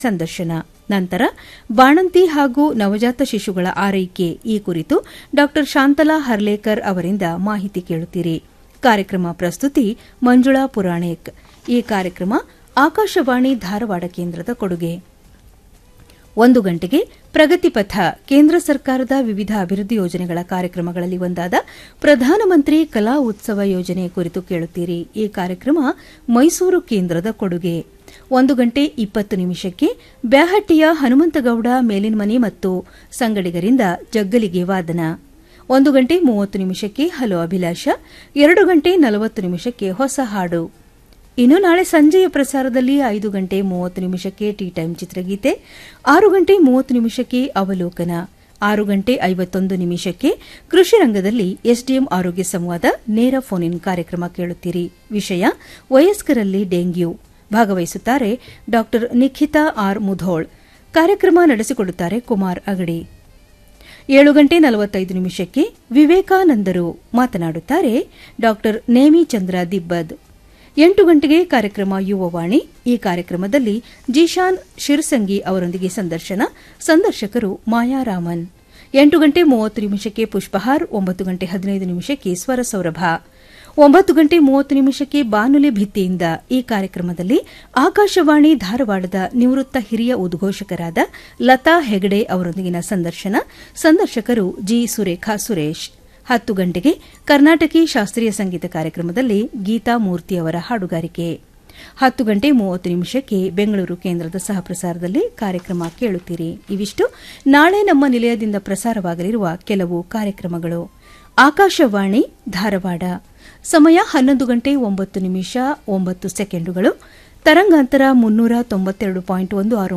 ಸಂದರ್ಶನ ನಂತರ ಬಾಣಂತಿ ಹಾಗೂ ನವಜಾತ ಶಿಶುಗಳ ಆರೈಕೆ ಈ ಕುರಿತು ಡಾ ಶಾಂತಲಾ ಹರ್ಲೇಕರ್ ಅವರಿಂದ ಮಾಹಿತಿ ಕೇಳುತ್ತೀರಿ ಕಾರ್ಯಕ್ರಮ ಪ್ರಸ್ತುತಿ ಮಂಜುಳಾ ಪುರಾಣಿಕ್ ಈ ಕಾರ್ಯಕ್ರಮ ಆಕಾಶವಾಣಿ ಧಾರವಾಡ ಕೇಂದ್ರದ ಕೊಡುಗೆ ಒಂದು ಗಂಟೆಗೆ ಪ್ರಗತಿಪಥ ಕೇಂದ್ರ ಸರ್ಕಾರದ ವಿವಿಧ ಅಭಿವೃದ್ಧಿ ಯೋಜನೆಗಳ ಕಾರ್ಯಕ್ರಮಗಳಲ್ಲಿ ಒಂದಾದ ಪ್ರಧಾನಮಂತ್ರಿ ಕಲಾ ಉತ್ಸವ ಯೋಜನೆ ಕುರಿತು ಕೇಳುತ್ತೀರಿ ಈ ಕಾರ್ಯಕ್ರಮ ಮೈಸೂರು ಕೇಂದ್ರದ ಕೊಡುಗೆ ಒಂದು ಗಂಟೆ ಇಪ್ಪತ್ತು ನಿಮಿಷಕ್ಕೆ ಬ್ಯಾಹಟ್ಟಿಯ ಹನುಮಂತಗೌಡ ಮೇಲಿನಮನಿ ಮತ್ತು ಸಂಗಡಿಗರಿಂದ ಜಗ್ಗಲಿಗೆ ವಾದನ ಒಂದು ಗಂಟೆ ಮೂವತ್ತು ನಿಮಿಷಕ್ಕೆ ಹಲೋ ಅಭಿಲಾಷ ಎರಡು ಗಂಟೆ ನಲವತ್ತು ನಿಮಿಷಕ್ಕೆ ಹೊಸ ಹಾಡು ಇನ್ನು ನಾಳೆ ಸಂಜೆಯ ಪ್ರಸಾರದಲ್ಲಿ ಐದು ಗಂಟೆ ಮೂವತ್ತು ನಿಮಿಷಕ್ಕೆ ಟೀ ಟೈಮ್ ಚಿತ್ರಗೀತೆ ಆರು ಗಂಟೆ ಮೂವತ್ತು ನಿಮಿಷಕ್ಕೆ ಅವಲೋಕನ ಆರು ಗಂಟೆ ಐವತ್ತೊಂದು ನಿಮಿಷಕ್ಕೆ ಕೃಷಿ ರಂಗದಲ್ಲಿ ಎಸ್ಡಿಎಂ ಆರೋಗ್ಯ ಸಂವಾದ ನೇರ ಫೋನ್ ಇನ್ ಕಾರ್ಯಕ್ರಮ ಕೇಳುತ್ತೀರಿ ವಿಷಯ ವಯಸ್ಕರಲ್ಲಿ ಡೆಂಗ್ಯೂ ಭಾಗವಹಿಸುತ್ತಾರೆ ಡಾ ನಿಖಿತಾ ಆರ್ ಮುಧೋಳ್ ಕಾರ್ಯಕ್ರಮ ನಡೆಸಿಕೊಡುತ್ತಾರೆ ಕುಮಾರ್ ಅಗಡಿ ಏಳು ಗಂಟೆ ನಲವತ್ತೈದು ನಿಮಿಷಕ್ಕೆ ವಿವೇಕಾನಂದರು ಮಾತನಾಡುತ್ತಾರೆ ಡಾ ನೇಮಿಚಂದ್ರ ದಿಬ್ಬದ್ ಎಂಟು ಗಂಟೆಗೆ ಕಾರ್ಯಕ್ರಮ ಯುವವಾಣಿ ಈ ಕಾರ್ಯಕ್ರಮದಲ್ಲಿ ಜಿಶಾನ್ ಶಿರ್ಸಂಗಿ ಅವರೊಂದಿಗೆ ಸಂದರ್ಶನ ಸಂದರ್ಶಕರು ಮಾಯಾರಾಮನ್ ಎಂಟು ಗಂಟೆ ಮೂವತ್ತು ನಿಮಿಷಕ್ಕೆ ಪುಷ್ಪಹಾರ್ ಒಂಬತ್ತು ಗಂಟೆ ಹದಿನೈದು ನಿಮಿಷಕ್ಕೆ ಸ್ವರ ಸೌರಭ ಒಂಬತ್ತು ಗಂಟೆ ಮೂವತ್ತು ನಿಮಿಷಕ್ಕೆ ಬಾನುಲಿ ಭಿತ್ತಿಯಿಂದ ಈ ಕಾರ್ಯಕ್ರಮದಲ್ಲಿ ಆಕಾಶವಾಣಿ ಧಾರವಾಡದ ನಿವೃತ್ತ ಹಿರಿಯ ಉದ್ಘೋಷಕರಾದ ಲತಾ ಹೆಗಡೆ ಅವರೊಂದಿಗಿನ ಸಂದರ್ಶನ ಸಂದರ್ಶಕರು ಜಿ ಸುರೇಖಾ ಸುರೇಶ್ ಹತ್ತು ಗಂಟೆಗೆ ಕರ್ನಾಟಕಿ ಶಾಸ್ತ್ರೀಯ ಸಂಗೀತ ಕಾರ್ಯಕ್ರಮದಲ್ಲಿ ಗೀತಾ ಮೂರ್ತಿ ಅವರ ಹಾಡುಗಾರಿಕೆ ಹತ್ತು ಗಂಟೆ ಮೂವತ್ತು ನಿಮಿಷಕ್ಕೆ ಬೆಂಗಳೂರು ಕೇಂದ್ರದ ಸಹಪ್ರಸಾರದಲ್ಲಿ ಕಾರ್ಯಕ್ರಮ ಕೇಳುತ್ತೀರಿ ಇವಿಷ್ಟು ನಾಳೆ ನಮ್ಮ ನಿಲಯದಿಂದ ಪ್ರಸಾರವಾಗಲಿರುವ ಕೆಲವು ಕಾರ್ಯಕ್ರಮಗಳು ಆಕಾಶವಾಣಿ ಧಾರವಾಡ ಸಮಯ ಹನ್ನೊಂದು ಗಂಟೆ ಒಂಬತ್ತು ನಿಮಿಷ ಒಂಬತ್ತು ಸೆಕೆಂಡುಗಳು ತರಂಗಾಂತರ ಮುನ್ನೂರ ತೊಂಬತ್ತೆರಡು ಪಾಯಿಂಟ್ ಒಂದು ಆರು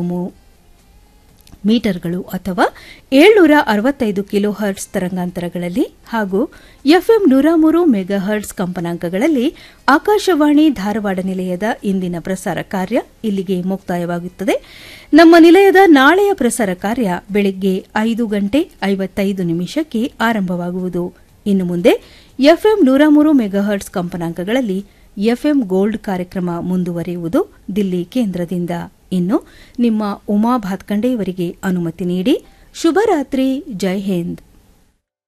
ಮೀಟರ್ಗಳು ಅಥವಾ ಏಳ್ನೂರ ಅರವತ್ತೈದು ಕಿಲೋ ಹರ್ಟ್ಸ್ ತರಂಗಾಂತರಗಳಲ್ಲಿ ಹಾಗೂ ಎಫ್ಎಂ ನೂರ ಮೂರು ಮೆಗಾ ಹರ್ಟ್ಸ್ ಕಂಪನಾಂಕಗಳಲ್ಲಿ ಆಕಾಶವಾಣಿ ಧಾರವಾಡ ನಿಲಯದ ಇಂದಿನ ಪ್ರಸಾರ ಕಾರ್ಯ ಇಲ್ಲಿಗೆ ಮುಕ್ತಾಯವಾಗುತ್ತದೆ ನಮ್ಮ ನಿಲಯದ ನಾಳೆಯ ಪ್ರಸಾರ ಕಾರ್ಯ ಬೆಳಗ್ಗೆ ಐದು ಗಂಟೆ ಐವತ್ತೈದು ನಿಮಿಷಕ್ಕೆ ಆರಂಭವಾಗುವುದು ಇನ್ನು ಮುಂದೆ ಎಫ್ಎಂ ನೂರ ಮೂರು ಮೆಗಾಹರ್ಟ್ಸ್ ಕಂಪನಾಂಕಗಳಲ್ಲಿ ಎಫ್ಎಂ ಗೋಲ್ಡ್ ಕಾರ್ಯಕ್ರಮ ಮುಂದುವರಿಯುವುದು ದಿಲ್ಲಿ ಕೇಂದ್ರದಿಂದ ಇನ್ನು ನಿಮ್ಮ ಉಮಾ ಭಾತ್ಕಂಡೆಯವರಿಗೆ ಅನುಮತಿ ನೀಡಿ ಶುಭರಾತ್ರಿ ಜೈ ಹಿಂದ್